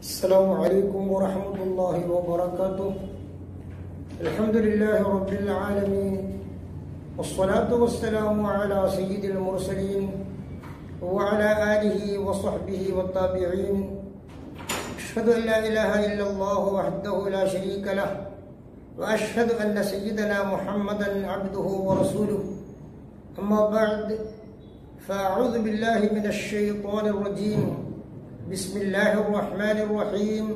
السلام عليكم ورحمة الله وبركاته الحمد لله رب العالمين والصلاة والسلام على سيد المرسلين وعلى آله وصحبه والتابعين أشهد أن لا إله إلا الله وحده لا شريك له وأشهد أن سيدنا محمدا عبده ورسوله أما بعد فأعوذ بالله من الشيطان الرجيم بسم الله الرحمن الرحيم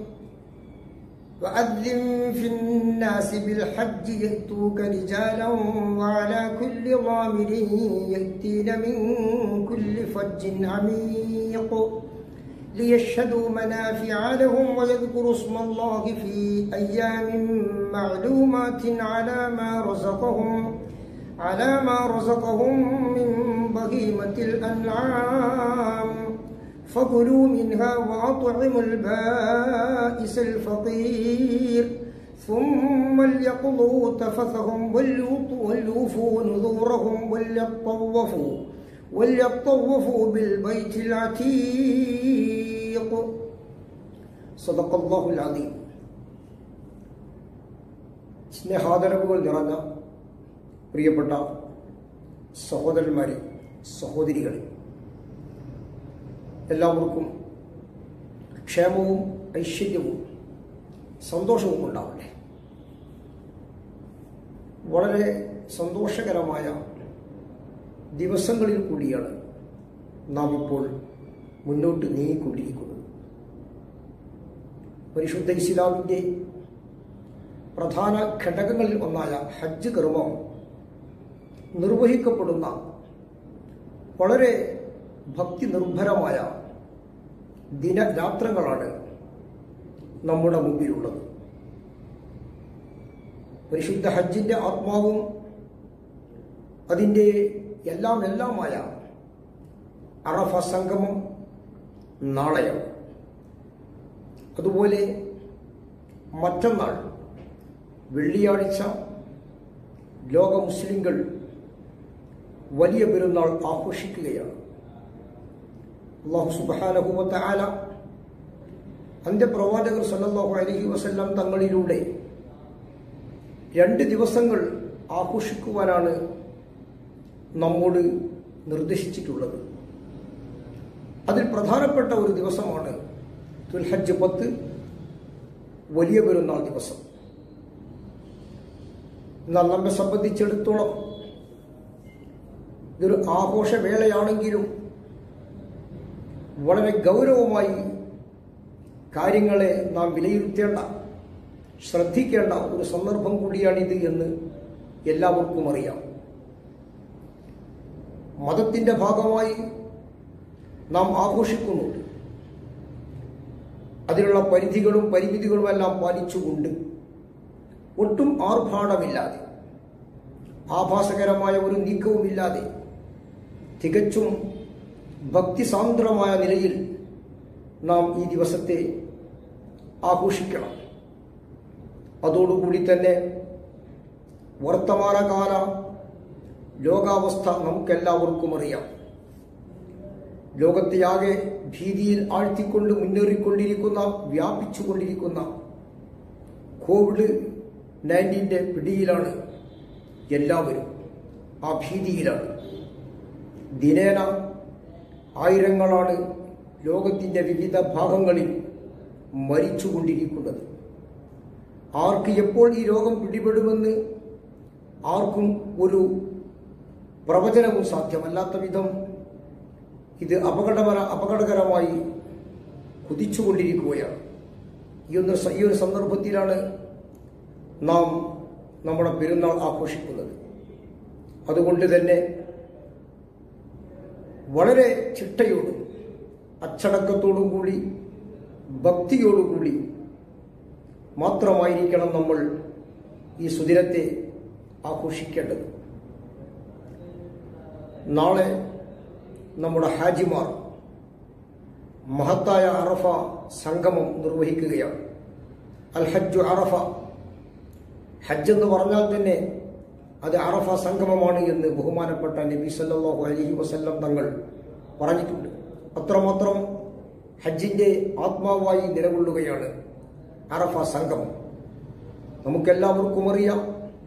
وأذن في الناس بالحج يأتوك رجالا وعلى كل ضامر يأتين من كل فج عميق ليشهدوا منافع لهم ويذكروا اسم الله في أيام معلومات على ما رزقهم على ما رزقهم من بهيمة الأنعام فكلوا منها وأطعموا البائس الفقير ثم ليقضوا تفثهم وليوفوا نذورهم وليطوفوا وليطوفوا بالبيت العتيق صدق الله العظيم സ്നേഹാദരവുകൾ നിറഞ്ഞ പ്രിയപ്പെട്ട സഹോദരന്മാരെ സഹോദരികളെ എല്ലാവർക്കും ക്ഷേമവും ഐശ്വര്യവും സന്തോഷവും ഉണ്ടാവട്ടെ വളരെ സന്തോഷകരമായ ദിവസങ്ങളിൽ കൂടിയാണ് നാം ഇപ്പോൾ മുന്നോട്ട് നീങ്ങിക്കൊണ്ടിരിക്കുന്നത് പരിശുദ്ധ ഇസ്ലാമിൻ്റെ പ്രധാന ഘടകങ്ങളിൽ ഒന്നായ ഹജ്ജ് കർമ്മം നിർവഹിക്കപ്പെടുന്ന വളരെ ഭക്തി നിർഭരമായ ദിനരാത്രങ്ങളാണ് നമ്മുടെ മുമ്പിലുള്ളത് പരിശുദ്ധ ഹജ്ജിന്റെ ആത്മാവും അതിൻ്റെ എല്ലാം എല്ലാമായ അറഫ സംഗമം നാളെയാണ് അതുപോലെ മറ്റന്നാൾ വെള്ളിയാഴ്ച ലോക മുസ്ലിങ്ങൾ വലിയ പെരുന്നാൾ ആഘോഷിക്കുകയാണ് അള്ളാഹു സുബാനഹുമത്ത ആല അന്ത്യപ്രവാചകർ സല്ലാഹു അലഹി വസല്ലം തങ്ങളിലൂടെ രണ്ട് ദിവസങ്ങൾ ആഘോഷിക്കുവാനാണ് നമ്മോട് നിർദ്ദേശിച്ചിട്ടുള്ളത് അതിൽ പ്രധാനപ്പെട്ട ഒരു ദിവസമാണ് തുൽഹജ്ജ് പത്ത് വലിയ പെരുന്നാൾ ദിവസം എന്നാൽ നമ്മെ സംബന്ധിച്ചിടത്തോളം ഇതൊരു ആഘോഷവേളയാണെങ്കിലും വളരെ ഗൗരവമായി കാര്യങ്ങളെ നാം വിലയിരുത്തേണ്ട ശ്രദ്ധിക്കേണ്ട ഒരു സന്ദർഭം കൂടിയാണിത് എന്ന് എല്ലാവർക്കും അറിയാം മതത്തിന്റെ ഭാഗമായി നാം ആഘോഷിക്കുന്നുണ്ട് അതിനുള്ള പരിധികളും പരിമിതികളുമെല്ലാം പാലിച്ചുകൊണ്ട് ഒട്ടും ആർഭാടമില്ലാതെ ആഭാസകരമായ ഒരു നീക്കവുമില്ലാതെ തികച്ചും ഭക്തിസാന്ദ്രമായ നിലയിൽ നാം ഈ ദിവസത്തെ ആഘോഷിക്കണം അതോടുകൂടി തന്നെ വർത്തമാനകാല ലോകാവസ്ഥ നമുക്കെല്ലാവർക്കും അറിയാം ലോകത്തെയാകെ ഭീതിയിൽ ആഴ്ത്തിക്കൊണ്ട് മുന്നേറിക്കൊണ്ടിരിക്കുന്ന വ്യാപിച്ചുകൊണ്ടിരിക്കുന്ന കോവിഡ് നയൻറ്റീൻ്റെ പിടിയിലാണ് എല്ലാവരും ആ ഭീതിയിലാണ് ദിനേന ആയിരങ്ങളാണ് ലോകത്തിൻ്റെ വിവിധ ഭാഗങ്ങളിൽ മരിച്ചുകൊണ്ടിരിക്കുന്നത് ആർക്ക് എപ്പോൾ ഈ രോഗം പിടിപെടുമെന്ന് ആർക്കും ഒരു പ്രവചനവും സാധ്യമല്ലാത്ത വിധം ഇത് അപകടപര അപകടകരമായി കുതിച്ചുകൊണ്ടിരിക്കുകയാണ് ഈ ഒന്ന് ഈ ഒരു സന്ദർഭത്തിലാണ് നാം നമ്മുടെ പെരുന്നാൾ ആഘോഷിക്കുന്നത് അതുകൊണ്ട് തന്നെ വളരെ ചിട്ടയോടും അച്ചടക്കത്തോടും കൂടി ഭക്തിയോടുകൂടി മാത്രമായിരിക്കണം നമ്മൾ ഈ സുദിനത്തെ ആഘോഷിക്കേണ്ടത് നാളെ നമ്മുടെ ഹാജിമാർ മഹത്തായ അറഫ സംഗമം നിർവഹിക്കുകയാണ് അൽ ഹജ്ജു അറഫ ഹജ്ജ് എന്ന് പറഞ്ഞാൽ തന്നെ അത് അറഫ സംഗമമാണ് എന്ന് ബഹുമാനപ്പെട്ട നബി സല്ലല്ലാഹു അലൈഹി വസല്ലം തങ്ങൾ പറഞ്ഞിട്ടുണ്ട് അത്രമാത്രം ഹജ്ജിന്റെ ആത്മാവായി നിലകൊള്ളുകയാണ് അറഫ സംഘം നമുക്കെല്ലാവർക്കും അറിയാം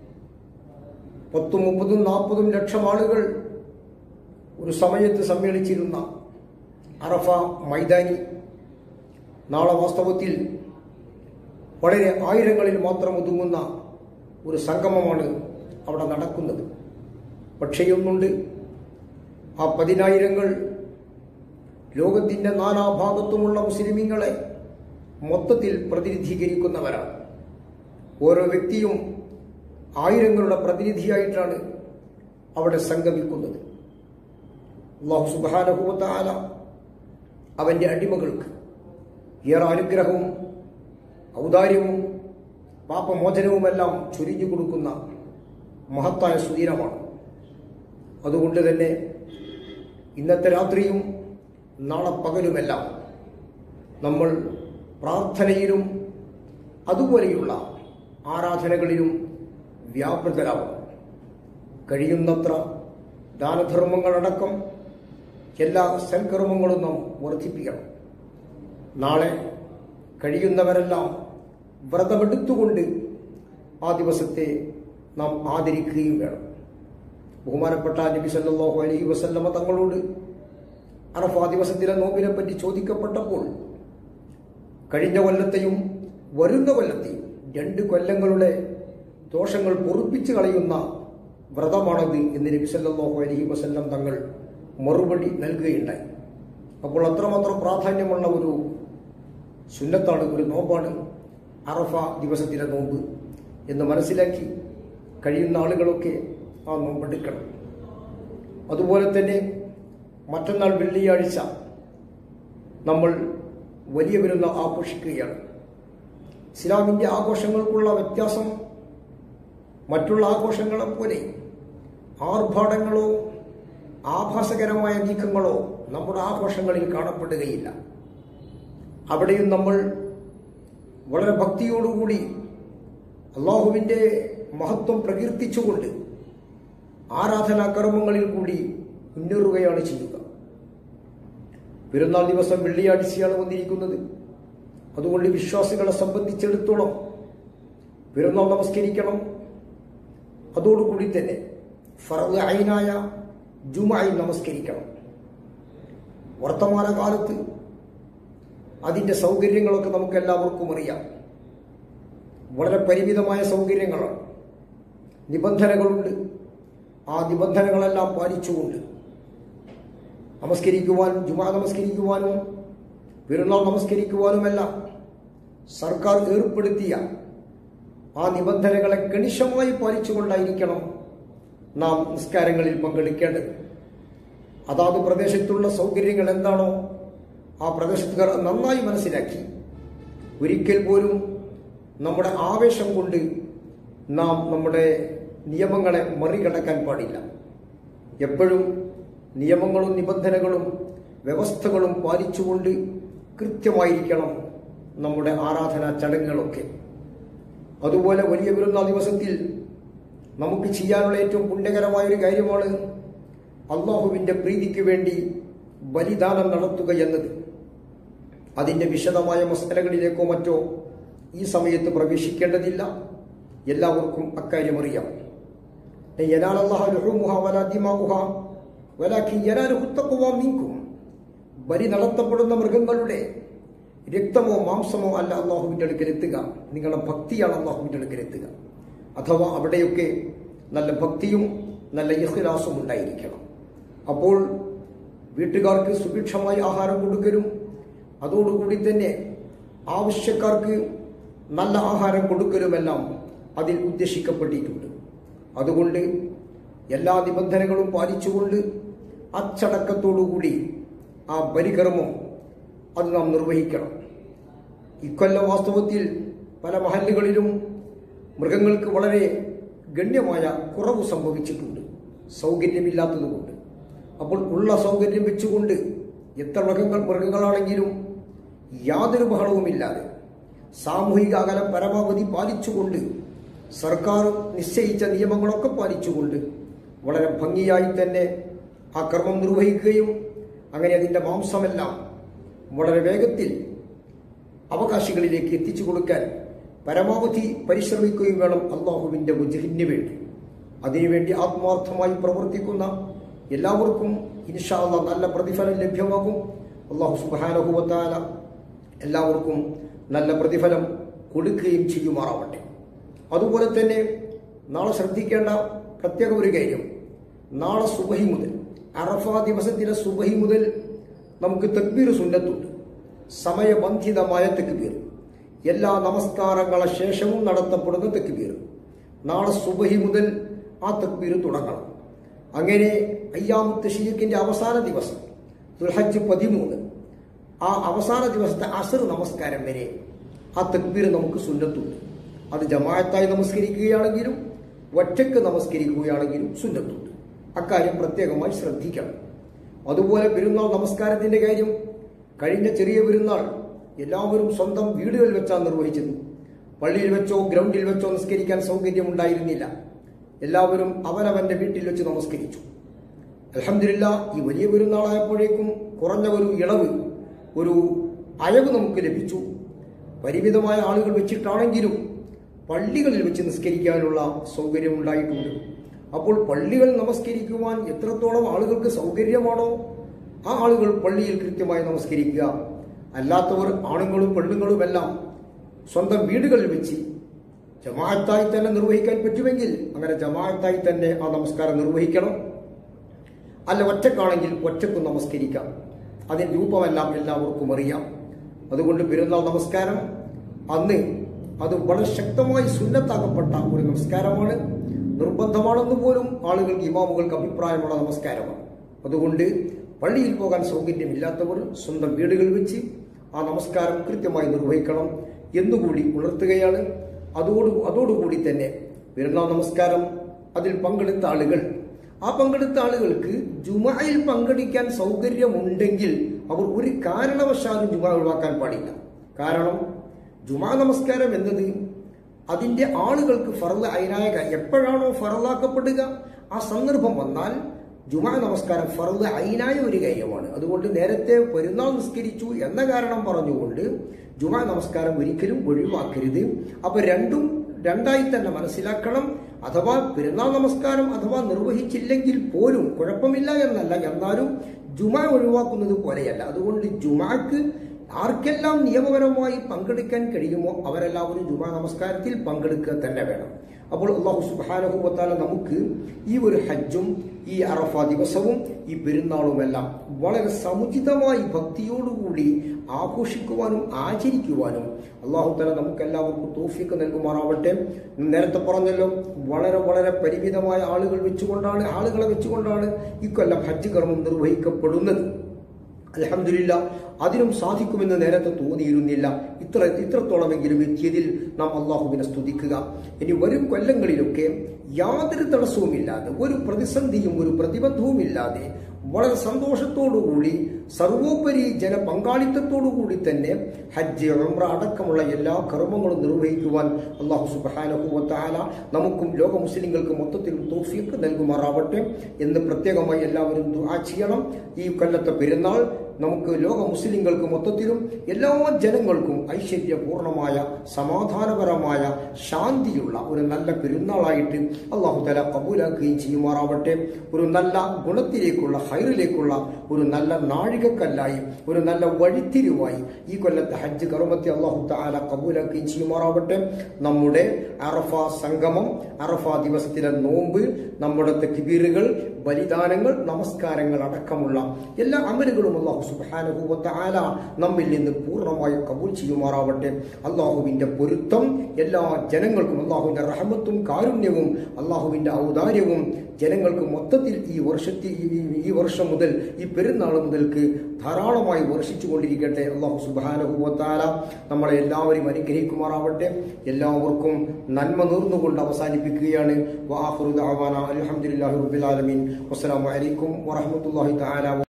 പത്തും മുപ്പതും നാൽപ്പതും ലക്ഷം ആളുകൾ ഒരു സമയത്ത് സമ്മേളിച്ചിരുന്ന അറഫ മൈതാനി നാളെ വാസ്തവത്തിൽ വളരെ ആയിരങ്ങളിൽ മാത്രം ഒതുങ്ങുന്ന ഒരു സംഗമമാണ് അവിടെ നടക്കുന്നത് പക്ഷേ ഒന്നുണ്ട് ആ പതിനായിരങ്ങൾ ലോകത്തിന്റെ നാനാഭാഗത്തുമുള്ള മുസ്ലിമീങ്ങളെ മൊത്തത്തിൽ പ്രതിനിധീകരിക്കുന്നവരാണ് ഓരോ വ്യക്തിയും ആയിരങ്ങളുടെ പ്രതിനിധിയായിട്ടാണ് അവിടെ സംഗമിക്കുന്നത് അള്ളാഹു സുബാനഹുവത്താല അവന്റെ അടിമകൾക്ക് ഏറെ അനുഗ്രഹവും ഔദാര്യവും പാപമോചനവുമെല്ലാം ചൊരിഞ്ഞു കൊടുക്കുന്ന മഹത്തായ സുദീനമാണ് അതുകൊണ്ട് തന്നെ ഇന്നത്തെ രാത്രിയും നാളെ പകലുമെല്ലാം നമ്മൾ പ്രാർത്ഥനയിലും അതുപോലെയുള്ള ആരാധനകളിലും വ്യാപൃതരാകും കഴിയുന്നത്ര ദാനധർമ്മങ്ങളടക്കം എല്ലാ സൽക്കർമ്മങ്ങളും നാം വർദ്ധിപ്പിക്കണം നാളെ കഴിയുന്നവരെല്ലാം വ്രതമെടുത്തുകൊണ്ട് ആ ദിവസത്തെ നാം ആദരിക്കുകയും വേണം ബഹുമാനപ്പെട്ട നബി സല്ലല്ലാഹു അലൈഹി വസല്ലമ തങ്ങളോട് അറഫ ദിവസത്തിലെ നോമ്പിനെ പറ്റി ചോദിക്കപ്പെട്ടപ്പോൾ കഴിഞ്ഞ കൊല്ലത്തെയും വരുന്ന കൊല്ലത്തെയും രണ്ട് കൊല്ലങ്ങളുടെ ദോഷങ്ങൾ പൊറുപ്പിച്ചു കളയുന്ന വ്രതമാണത് എന്ന് നബി സല്ലല്ലാഹു അലൈഹി വസല്ലം തങ്ങൾ മറുപടി നൽകുകയുണ്ടായി അപ്പോൾ അത്രമാത്രം പ്രാധാന്യമുള്ള ഒരു സുന്നത്താണ് ഒരു നോമ്പാണ് അറഫ ദിവസത്തിലെ നോമ്പ് എന്ന് മനസ്സിലാക്കി കഴിയുന്ന ആളുകളൊക്കെ ആ നോമ്പെടുക്കണം അതുപോലെ തന്നെ മറ്റന്നാൾ വെള്ളിയാഴ്ച നമ്മൾ വലിയ പെരുന്നാൾ ആഘോഷിക്കുകയാണ് ഇസ്ലാമിന്റെ ആഘോഷങ്ങൾക്കുള്ള വ്യത്യാസം മറ്റുള്ള ആഘോഷങ്ങളെ പോലെ ആർഭാടങ്ങളോ ആഭാസകരമായ നീക്കങ്ങളോ നമ്മുടെ ആഘോഷങ്ങളിൽ കാണപ്പെടുകയില്ല അവിടെയും നമ്മൾ വളരെ ഭക്തിയോടുകൂടി അള്ളാഹുവിന്റെ മഹത്വം പ്രകീർത്തിച്ചുകൊണ്ട് ആരാധനാ കർമ്മങ്ങളിൽ കൂടി മുന്നേറുകയാണ് ചെയ്യുക പെരുന്നാൾ ദിവസം വെള്ളിയാഴ്ചയാണ് വന്നിരിക്കുന്നത് അതുകൊണ്ട് വിശ്വാസികളെ സംബന്ധിച്ചിടത്തോളം പെരുന്നാൾ നമസ്കരിക്കണം അതോടുകൂടി തന്നെ ഫറദ് ഐനായ ജുമായി നമസ്കരിക്കണം വർത്തമാനകാലത്ത് അതിന്റെ സൗകര്യങ്ങളൊക്കെ നമുക്ക് എല്ലാവർക്കും അറിയാം വളരെ പരിമിതമായ സൗകര്യങ്ങളാണ് നിബന്ധനകളുണ്ട് ആ നിബന്ധനകളെല്ലാം പാലിച്ചുകൊണ്ട് നമസ്കരിക്കുവാനും ജുമാ നമസ്കരിക്കുവാനും പെരുന്നാൾ നമസ്കരിക്കുവാനുമെല്ലാം സർക്കാർ ഏർപ്പെടുത്തിയ ആ നിബന്ധനകളെ കണിശമായി പാലിച്ചുകൊണ്ടായിരിക്കണം നാം നിസ്കാരങ്ങളിൽ പങ്കെടുക്കേണ്ടത് അതാത് പ്രദേശത്തുള്ള സൗകര്യങ്ങൾ എന്താണോ ആ പ്രദേശത്തുകാർ നന്നായി മനസ്സിലാക്കി ഒരിക്കൽ പോലും നമ്മുടെ ആവേശം കൊണ്ട് നാം നമ്മുടെ നിയമങ്ങളെ മറികടക്കാൻ പാടില്ല എപ്പോഴും നിയമങ്ങളും നിബന്ധനകളും വ്യവസ്ഥകളും പാലിച്ചുകൊണ്ട് കൃത്യമായിരിക്കണം നമ്മുടെ ആരാധനാ ചടങ്ങുകളൊക്കെ അതുപോലെ വലിയ പെരുന്നാൾ ദിവസത്തിൽ നമുക്ക് ചെയ്യാനുള്ള ഏറ്റവും പുണ്യകരമായ ഒരു കാര്യമാണ് അള്ളാഹുവിന്റെ പ്രീതിക്ക് വേണ്ടി ബലിദാനം നടത്തുക എന്നത് അതിന്റെ വിശദമായ മസലകളിലേക്കോ മറ്റോ ഈ സമയത്ത് പ്രവേശിക്കേണ്ടതില്ല എല്ലാവർക്കും അക്കാര്യം അറിയാം ينال الله لحومها ولا دماؤها ولكن يناله التقوى منكم ബലി നടത്തപ്പെടുന്ന മൃഗങ്ങളുടെ രക്തമോ മാംസമോ അല്ല അള്ളാഹുവിന്റെ അടുക്കൽ എത്തുക നിങ്ങളുടെ ഭക്തിയാണ് അള്ളാഹുവിന്റെ അടുക്കൽ എത്തുക അഥവാ അവിടെയൊക്കെ നല്ല ഭക്തിയും നല്ല ഇഖ്ലാസും ഉണ്ടായിരിക്കണം അപ്പോൾ വീട്ടുകാർക്ക് സുഭിക്ഷമായി ആഹാരം കൊടുക്കലും അതോടുകൂടി തന്നെ ആവശ്യക്കാർക്ക് നല്ല ആഹാരം കൊടുക്കലുമെല്ലാം അതിൽ ഉദ്ദേശിക്കപ്പെട്ടിട്ടുണ്ട് അതുകൊണ്ട് എല്ലാ നിബന്ധനകളും പാലിച്ചുകൊണ്ട് അച്ചടക്കത്തോടുകൂടി ആ ബലികർമ്മം അത് നാം നിർവഹിക്കണം ഇക്കൊല്ലം വാസ്തവത്തിൽ പല മഹല്ലുകളിലും മൃഗങ്ങൾക്ക് വളരെ ഗണ്യമായ കുറവ് സംഭവിച്ചിട്ടുണ്ട് സൗകര്യമില്ലാത്തതുകൊണ്ട് അപ്പോൾ ഉള്ള സൗകര്യം വെച്ചുകൊണ്ട് എത്ര മൃഗങ്ങൾ മൃഗങ്ങളാണെങ്കിലും യാതൊരു ബഹളവുമില്ലാതെ സാമൂഹിക അകലം പരമാവധി പാലിച്ചുകൊണ്ട് സർക്കാർ നിശ്ചയിച്ച നിയമങ്ങളൊക്കെ പാലിച്ചുകൊണ്ട് വളരെ ഭംഗിയായി തന്നെ ആ കർമ്മം നിർവഹിക്കുകയും അങ്ങനെ അതിൻ്റെ മാംസമെല്ലാം വളരെ വേഗത്തിൽ അവകാശികളിലേക്ക് എത്തിച്ചു കൊടുക്കാൻ പരമാവധി പരിശ്രമിക്കുകയും വേണം അള്ളാഹുവിന്റെ മുജഹിന് വേണ്ടി അതിനുവേണ്ടി ആത്മാർത്ഥമായി പ്രവർത്തിക്കുന്ന എല്ലാവർക്കും ഇൻഷാല്ല നല്ല പ്രതിഫലം ലഭ്യമാകും അള്ളാഹു സുബാനഹുവത്താല എല്ലാവർക്കും നല്ല പ്രതിഫലം കൊടുക്കുകയും ചെയ്യുമാറാവട്ടെ അതുപോലെ തന്നെ നാളെ ശ്രദ്ധിക്കേണ്ട പ്രത്യേക ഒരു കാര്യം നാളെ സുബഹി മുതൽ അറഫ ദിവസത്തിലെ സുബഹി മുതൽ നമുക്ക് തക്ബീർ സുന്നത്തുണ്ട് സമയബന്ധിതമായ തക്ബീർ എല്ലാ നമസ്കാരങ്ങളെ ശേഷവും നടത്തപ്പെടുന്ന തക്ബീർ നാളെ സുബഹി മുതൽ ആ തക്ബീർ തുടങ്ങണം അങ്ങനെ അയ്യാമുത്ത് ഷീഖിന്റെ അവസാന ദിവസം ദുൽഹജ്ജ് പതിമൂന്ന് ആ അവസാന ദിവസത്തെ അസർ നമസ്കാരം വരെ ആ തക്ബീർ നമുക്ക് സുന്നത്തുണ്ട് അത് ജമാഅത്തായി നമസ്കരിക്കുകയാണെങ്കിലും ഒറ്റക്ക് നമസ്കരിക്കുകയാണെങ്കിലും സുന്നത്തുണ്ട് അക്കാര്യം പ്രത്യേകമായി ശ്രദ്ധിക്കണം അതുപോലെ പെരുന്നാൾ നമസ്കാരത്തിന്റെ കാര്യം കഴിഞ്ഞ ചെറിയ പെരുന്നാൾ എല്ലാവരും സ്വന്തം വീടുകളിൽ വെച്ചാണ് നിർവഹിച്ചത് പള്ളിയിൽ വെച്ചോ ഗ്രൗണ്ടിൽ വെച്ചോ നിസ്കരിക്കാൻ സൗകര്യമുണ്ടായിരുന്നില്ല എല്ലാവരും അവനവന്റെ വീട്ടിൽ വെച്ച് നമസ്കരിച്ചു അലഹമില്ല ഈ വലിയ പെരുന്നാളായപ്പോഴേക്കും കുറഞ്ഞ ഒരു ഇളവ് ഒരു അയവ് നമുക്ക് ലഭിച്ചു പരിമിതമായ ആളുകൾ വെച്ചിട്ടാണെങ്കിലും പള്ളികളിൽ വെച്ച് നിസ്കരിക്കാനുള്ള സൗകര്യം ഉണ്ടായിട്ടുണ്ട് അപ്പോൾ പള്ളികൾ നമസ്കരിക്കുവാൻ എത്രത്തോളം ആളുകൾക്ക് സൗകര്യമാണോ ആ ആളുകൾ പള്ളിയിൽ കൃത്യമായി നമസ്കരിക്കുക അല്ലാത്തവർ ആണുങ്ങളും പെണ്ണുങ്ങളുമെല്ലാം സ്വന്തം വീടുകളിൽ വെച്ച് ജമാഅത്തായി തന്നെ നിർവഹിക്കാൻ പറ്റുമെങ്കിൽ അങ്ങനെ ജമാഅത്തായി തന്നെ ആ നമസ്കാരം നിർവഹിക്കണം അല്ല ഒറ്റക്കാണെങ്കിൽ ഒറ്റക്കും നമസ്കരിക്കാം അതിന് രൂപമെല്ലാം എല്ലാവർക്കും അറിയാം അതുകൊണ്ട് പെരുന്നാൾ നമസ്കാരം അന്ന് അത് വളരെ ശക്തമായി സുന്നത്താക്കപ്പെട്ട ഒരു നമസ്കാരമാണ് നിർബന്ധമാണെന്ന് പോലും ആളുകൾക്ക് ഇമാമുകൾക്ക് അഭിപ്രായമുള്ള നമസ്കാരമാണ് അതുകൊണ്ട് പള്ളിയിൽ പോകാൻ സൗകര്യമില്ലാത്തവർ സ്വന്തം വീടുകളിൽ വെച്ച് ആ നമസ്കാരം കൃത്യമായി നിർവഹിക്കണം എന്നുകൂടി ഉണർത്തുകയാണ് അതോട് അതോടുകൂടി തന്നെ പെരുന്നാൾ നമസ്കാരം അതിൽ പങ്കെടുത്ത ആളുകൾ ആ പങ്കെടുത്ത ആളുകൾക്ക് ജുമായിൽ പങ്കെടുക്കാൻ സൗകര്യമുണ്ടെങ്കിൽ അവർ ഒരു കാരണവശാലും ജുമ ഒഴിവാക്കാൻ പാടില്ല കാരണം ജുമാ നമസ്കാരം എന്നത് അതിന്റെ ആളുകൾക്ക് ഫറല് അയിനായക എപ്പോഴാണോ ഫറലാക്കപ്പെടുക ആ സന്ദർഭം വന്നാൽ ജുമാ നമസ്കാരം ഫറല് അയിനായ ഒരു കാര്യമാണ് അതുകൊണ്ട് നേരത്തെ പെരുന്നാൾ നിസ്കരിച്ചു എന്ന കാരണം പറഞ്ഞുകൊണ്ട് ജുമാ നമസ്കാരം ഒരിക്കലും ഒഴിവാക്കരുത് അപ്പൊ രണ്ടും രണ്ടായി തന്നെ മനസ്സിലാക്കണം അഥവാ പെരുന്നാൾ നമസ്കാരം അഥവാ നിർവഹിച്ചില്ലെങ്കിൽ പോലും കുഴപ്പമില്ല എന്നല്ല എന്നാലും ജുമ ഒഴിവാക്കുന്നത് പോലെയല്ല അതുകൊണ്ട് ജുമാക്ക് ആർക്കെല്ലാം നിയമപരമായി പങ്കെടുക്കാൻ കഴിയുമോ അവരെല്ലാവരും ജുമാ നമസ്കാരത്തിൽ പങ്കെടുക്കുക തന്നെ വേണം അപ്പോൾ അള്ളാഹു സുബാനഹുബത്താല നമുക്ക് ഈ ഒരു ഹജ്ജും ഈ അറഫ ദിവസവും ഈ പെരുന്നാളുമെല്ലാം വളരെ സമുചിതമായി ഭക്തിയോടുകൂടി ആഘോഷിക്കുവാനും ആചരിക്കുവാനും അള്ളാഹു തല നമുക്ക് എല്ലാവർക്കും തോഫിക്ക് നൽകുമാറാവട്ടെ നേരത്തെ പറഞ്ഞല്ലോ വളരെ വളരെ പരിമിതമായ ആളുകൾ വെച്ചുകൊണ്ടാണ് ആളുകളെ വെച്ചുകൊണ്ടാണ് ഇക്കൊല്ലം ഹജ്ജ് കർമ്മം നിർവഹിക്കപ്പെടുന്നത് അലഹമില്ല അതിനും സാധിക്കുമെന്ന് നേരത്തെ തോന്നിയിരുന്നില്ല ഇത്ര ഇത്രത്തോളമെങ്കിലും എത്തിയതിൽ നാം അള്ളാഹുവിനെ സ്തുതിക്കുക ഇനി വരും കൊല്ലങ്ങളിലൊക്കെ യാതൊരു തടസ്സവുമില്ലാതെ ഒരു പ്രതിസന്ധിയും ഒരു പ്രതിബന്ധവും ഇല്ലാതെ വളരെ സന്തോഷത്തോടുകൂടി സർവോപരി ജനപങ്കാളിത്തത്തോടുകൂടി തന്നെ ഹജ്ജ് ഉംറ അടക്കമുള്ള എല്ലാ കർമ്മങ്ങളും നിർവഹിക്കുവാൻ അള്ളാഹു സുബാനഹുവത്താല നമുക്കും ലോക മുസ്ലിങ്ങൾക്ക് മൊത്തത്തിൽ തോഫിക്ക് നൽകുമാറാവട്ടെ എന്ന് പ്രത്യേകമായി എല്ലാവരും ദുആ ചെയ്യണം ഈ കൊല്ലത്തെ പെരുന്നാൾ നമുക്ക് ലോക മുസ്ലിങ്ങൾക്ക് മൊത്തത്തിലും എല്ലാ ജനങ്ങൾക്കും ഐശ്വര്യപൂർണമായ സമാധാനപരമായ ശാന്തിയുള്ള ഒരു നല്ല പെരുന്നാളായിട്ട് അള്ളാഹു തല കബൂലാക്കുകയും ചെയ്യുമാറാവട്ടെ ഒരു നല്ല ഗുണത്തിലേക്കുള്ള ഹൈറിലേക്കുള്ള ഒരു നല്ല നാഴികക്കല്ലായി ഒരു നല്ല വഴിത്തിരിവായി ഈ കൊല്ലത്തെ ഹജ്ജ് കർമ്മത്തെ അള്ളാഹു താല കബൂലാക്കുകയും ചെയ്യുമാറാവട്ടെ നമ്മുടെ അറഫ സംഗമം അറഫ ദിവസത്തിലെ നോമ്പ് നമ്മുടെ തെക്കിബീറുകൾ ബലിദാനങ്ങൾ നമസ്കാരങ്ങൾ അടക്കമുള്ള എല്ലാ അമലുകളും അള്ളാഹു സുബാനുഭൂവത്തെ ആല നമ്മിൽ നിന്ന് പൂർണ്ണമായി കബൂൽ ചെയ്യുമാറാവട്ടെ അള്ളാഹുവിന്റെ പൊരുത്തം എല്ലാ ജനങ്ങൾക്കും അള്ളാഹുവിന്റെ റഹമത്തും കാരുണ്യവും അള്ളാഹുവിന്റെ ഔദാര്യവും ജനങ്ങൾക്ക് മൊത്തത്തിൽ ഈ വർഷത്തിൽ ഈ വർഷം മുതൽ ഈ പെരുന്നാൾ മുതൽക്ക് ധാരാളമായി വർഷിച്ചു കൊണ്ടിരിക്കട്ടെ അള്ളാഹു സുബാനുഭൂവത്താല നമ്മളെ എല്ലാവരെയും അനുഗ്രഹിക്കുമാറാവട്ടെ എല്ലാവർക്കും നന്മ നേർന്നുകൊണ്ട് അവസാനിപ്പിക്കുകയാണ് വാഹുദ് അലഹമുല്ലാ റബുലാലമീൻ വസ്സലാമലൈക്കും വറഹമത്തല്ലാഹി താല